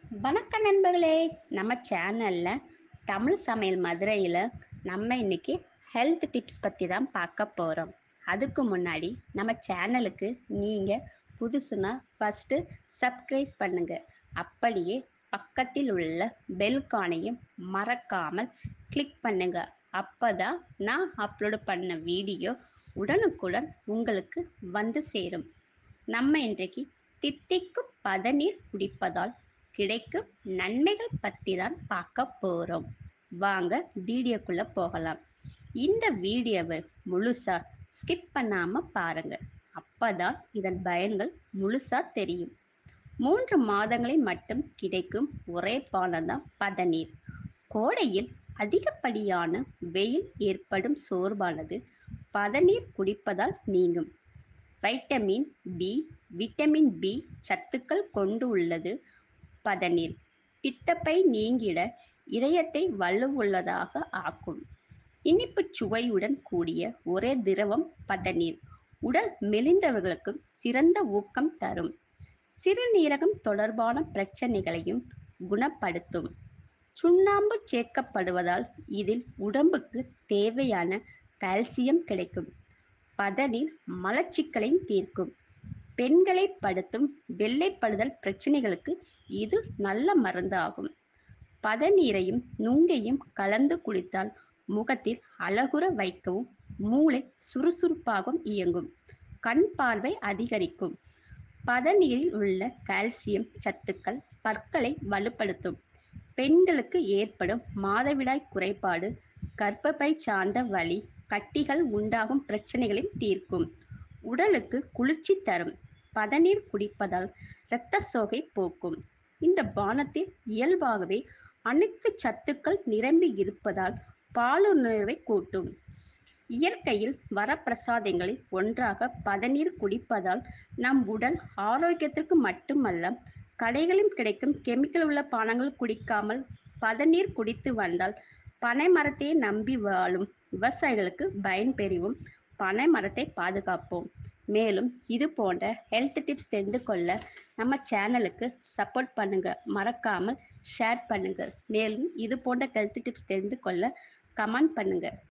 வணக்கம் நண்பர்களே நம்ம சேனலில் தமிழ் சமையல் மதுரையில் நம்ம இன்னைக்கு ஹெல்த் டிப்ஸ் பற்றி தான் பார்க்க போகிறோம் அதுக்கு முன்னாடி நம்ம சேனலுக்கு நீங்கள் புதுசுனா ஃபஸ்ட்டு சப்ஸ்கிரைப் பண்ணுங்கள் அப்படியே பக்கத்தில் உள்ள பெல் கானையும் மறக்காமல் கிளிக் பண்ணுங்க அப்போ தான் நான் அப்லோடு பண்ண வீடியோ உடனுக்குடன் உங்களுக்கு வந்து சேரும் நம்ம இன்றைக்கு தித்திக்கும் பதநீர் குடிப்பதால் கிடைக்கும் நன்மைகள் பற்றி தான் பார்க்க போகிறோம் வாங்க வீடியோக்குள்ளே போகலாம் இந்த வீடியோவை முழுசாக ஸ்கிப் பண்ணாமல் பாருங்கள் அப்போ தான் இதன் பயன்கள் முழுசாக தெரியும் மூன்று மாதங்களில் மட்டும் கிடைக்கும் ஒரே பானம் தான் பதநீர் கோடையில் அதிகப்படியான வெயில் ஏற்படும் சோர்வானது பதநீர் குடிப்பதால் நீங்கும் வைட்டமின் பி விட்டமின் பி சத்துக்கள் கொண்டு உள்ளது பதநீர் பித்தப்பை நீங்கிட இதயத்தை வலுவுள்ளதாக ஆக்கும் இனிப்பு சுவையுடன் கூடிய ஒரே திரவம் பதநீர் உடல் மெலிந்தவர்களுக்கு சிறந்த ஊக்கம் தரும் சிறுநீரகம் தொடர்பான பிரச்சனைகளையும் குணப்படுத்தும் சுண்ணாம்பு சேர்க்கப்படுவதால் இதில் உடம்புக்கு தேவையான கால்சியம் கிடைக்கும் பதநீர் மலச்சிக்கலையும் தீர்க்கும் பெண்களை படுத்தும் வெள்ளைப்படுதல் பிரச்சனைகளுக்கு இது நல்ல மருந்தாகும் பதநீரையும் நுங்கையும் கலந்து குடித்தால் முகத்தில் அழகுற வைக்கவும் மூளை சுறுசுறுப்பாகவும் இயங்கும் கண் பார்வை அதிகரிக்கும் பதநீரில் உள்ள கால்சியம் சத்துக்கள் பற்களை வலுப்படுத்தும் பெண்களுக்கு ஏற்படும் மாதவிடாய் குறைபாடு கர்ப்பப்பை சார்ந்த வலி கட்டிகள் உண்டாகும் பிரச்சனைகளையும் தீர்க்கும் உடலுக்கு குளிர்ச்சி தரும் பதநீர் குடிப்பதால் இரத்த சோகை போக்கும் இந்த பானத்தில் இயல்பாகவே அனைத்து சத்துக்கள் நிரம்பி இருப்பதால் பாலுணர்வை கூட்டும் இயற்கையில் வரப்பிரசாதங்களில் ஒன்றாக பதநீர் குடிப்பதால் நம் உடல் ஆரோக்கியத்திற்கு மட்டுமல்ல கடைகளில் கிடைக்கும் கெமிக்கல் உள்ள பானங்கள் குடிக்காமல் பதநீர் குடித்து வந்தால் பனை மரத்தையே நம்பி வாழும் விவசாயிகளுக்கு பயன் பெறுவோம் பனை மரத்தை பாதுகாப்போம் மேலும் இது போன்ற ஹெல்த் டிப்ஸ் தெரிந்து கொள்ள நம்ம சேனலுக்கு சப்போர்ட் பண்ணுங்க மறக்காமல் ஷேர் பண்ணுங்க மேலும் இது போன்ற ஹெல்த் டிப்ஸ் தெரிந்து கொள்ள கமெண்ட் பண்ணுங்க